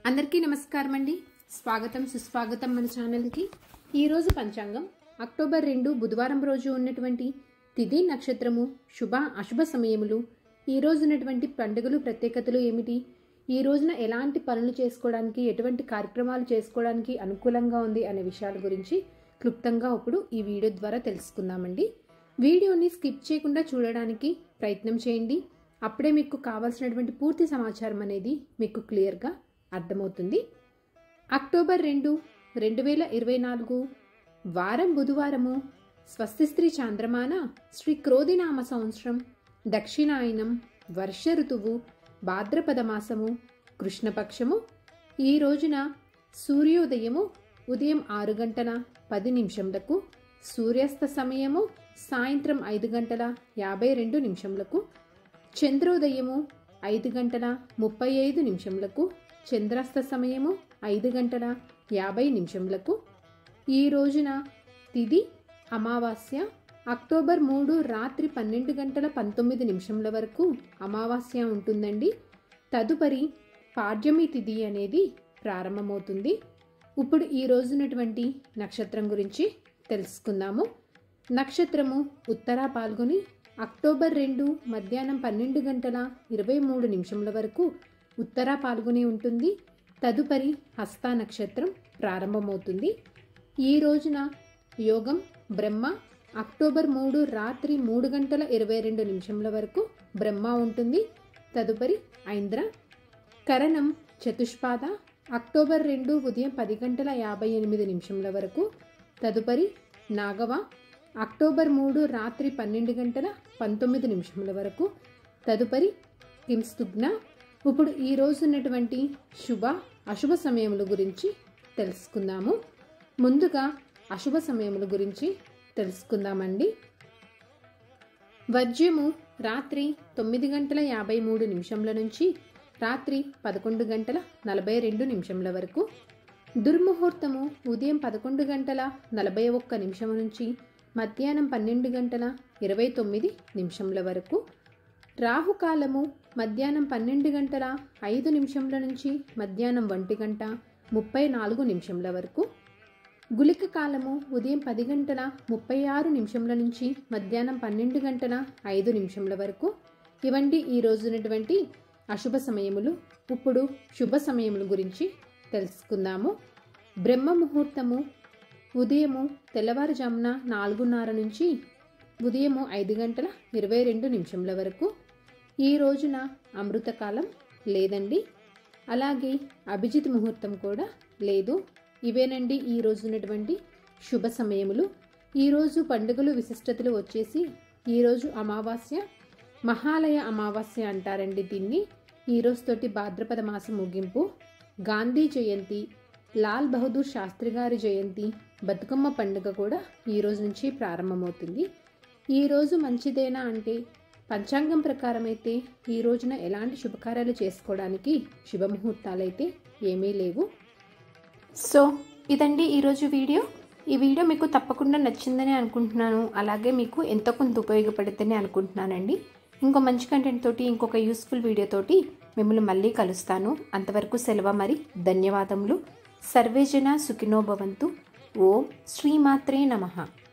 అందరికీ నమస్కారం అండి స్వాగతం సుస్వాగతం మన ఛానల్కి ఈరోజు పంచాంగం అక్టోబర్ రెండు బుధవారం రోజు ఉన్నటువంటి తిథి నక్షత్రము శుభ అశుభ సమయములు ఈ రోజు ఉన్నటువంటి పండుగలు ప్రత్యేకతలు ఏమిటి ఈ రోజున ఎలాంటి పనులు చేసుకోవడానికి ఎటువంటి కార్యక్రమాలు చేసుకోవడానికి అనుకూలంగా ఉంది అనే విషయాల గురించి క్లుప్తంగా ఇప్పుడు ఈ వీడియో ద్వారా తెలుసుకుందామండి వీడియోని స్కిప్ చేయకుండా చూడడానికి ప్రయత్నం చేయండి అప్పుడే మీకు కావాల్సినటువంటి పూర్తి సమాచారం అనేది మీకు క్లియర్గా అర్థమవుతుంది అక్టోబర్ రెండు రెండు వేల ఇరవై నాలుగు వారం బుధవారము స్వస్తి స్త్రీ చాంద్రమాన శ్రీ క్రోధినామ సంవత్సరం దక్షిణాయనం వర్ష ఋతువు భాద్రపద మాసము కృష్ణపక్షము ఈ రోజున సూర్యోదయము ఉదయం ఆరు గంటల పది నిమిషంలకు సూర్యాస్త సమయము సాయంత్రం ఐదు గంటల యాభై రెండు నిమిషంలకు చంద్రోదయము ఐదు గంటల ముప్పై ఐదు నిమిషంలకు చంద్రాస్త సమయము ఐదు గంటల యాభై నిమిషంలకు ఈ రోజున తిది అమావాస్య అక్టోబర్ మూడు రాత్రి పన్నెండు గంటల పంతొమ్మిది నిమిషంల వరకు అమావాస్య ఉంటుందండి తదుపరి పాడ్యమి తిథి అనేది ప్రారంభమవుతుంది ఇప్పుడు ఈ రోజునటువంటి నక్షత్రం గురించి తెలుసుకుందాము నక్షత్రము ఉత్తరా పాల్గొని అక్టోబర్ రెండు మధ్యాహ్నం పన్నెండు గంటల ఇరవై మూడు నిమిషంల వరకు ఉత్తరా పాల్గొని ఉంటుంది తదుపరి హస్త నక్షత్రం ప్రారంభమవుతుంది ఈ రోజున యోగం బ్రహ్మ అక్టోబర్ మూడు రాత్రి మూడు గంటల ఇరవై రెండు నిమిషంల వరకు బ్రహ్మ ఉంటుంది తదుపరి ఐంద్ర కరణం చతుష్పాద అక్టోబర్ రెండు ఉదయం పది గంటల యాభై ఎనిమిది నిమిషంల వరకు తదుపరి నాగవ అక్టోబర్ మూడు రాత్రి పన్నెండు గంటల పంతొమ్మిది నిమిషముల వరకు తదుపరి కింస్తుగ్న ఇప్పుడు ఈ రోజు ఉన్నటువంటి శుభ అశుభ సమయముల గురించి తెలుసుకుందాము ముందుగా అశుభ సమయముల గురించి తెలుసుకుందామండి వజ్యము రాత్రి తొమ్మిది గంటల యాభై మూడు నిమిషంల నుంచి రాత్రి పదకొండు గంటల నలభై రెండు నిమిషంల వరకు దుర్ముహూర్తము ఉదయం పదకొండు గంటల నలభై ఒక్క నిమిషం నుంచి మధ్యాహ్నం పన్నెండు గంటల ఇరవై తొమ్మిది నిమిషంల వరకు రాహుకాలము మధ్యాహ్నం పన్నెండు గంటల ఐదు నిమిషంల నుంచి మధ్యాహ్నం ఒంటి గంట ముప్పై నాలుగు నిమిషంల వరకు గుళిక కాలము ఉదయం పది గంటల ముప్పై ఆరు నిమిషంల నుంచి మధ్యాహ్నం పన్నెండు గంటల ఐదు నిమిషంల వరకు ఇవండి ఈ రోజునటువంటి అశుభ సమయములు ఇప్పుడు శుభ సమయముల గురించి తెలుసుకుందాము బ్రహ్మ ముహూర్తము ఉదయము తెల్లవారుజామున నాలుగున్నర నుంచి ఉదయము ఐదు గంటల ఇరవై రెండు నిమిషంల వరకు ఈ రోజున అమృతకాలం లేదండి అలాగే అభిజిత్ ముహూర్తం కూడా లేదు ఇవేనండి ఈ రోజున్నటువంటి శుభ సమయములు ఈరోజు పండుగలు విశిష్టతలు వచ్చేసి ఈరోజు అమావాస్య మహాలయ అమావాస్య అంటారండి దీన్ని ఈ రోజుతోటి భాద్రపద మాసం ముగింపు గాంధీ జయంతి లాల్ బహదూర్ శాస్త్రి గారి జయంతి బతుకమ్మ పండుగ కూడా ఈ రోజు నుంచి ప్రారంభమవుతుంది ఈ రోజు మంచిదేనా అంటే పంచాంగం ప్రకారం అయితే ఈ రోజున ఎలాంటి శుభకార్యాలు చేసుకోవడానికి శుభముహూర్తాలైతే ఏమీ లేవు సో ఇదండి ఈరోజు వీడియో ఈ వీడియో మీకు తప్పకుండా నచ్చిందని అనుకుంటున్నాను అలాగే మీకు ఎంతో కొంత ఉపయోగపడుతుందని అనుకుంటున్నానండి ఇంకో మంచి కంటెంట్ తోటి ఇంకొక యూస్ఫుల్ వీడియో తోటి మిమ్మల్ని మళ్ళీ కలుస్తాను అంతవరకు సెలవు మరి ధన్యవాదములు సర్వేజన సుఖినో భవంతు ఓం శ్రీమాత్రే నమః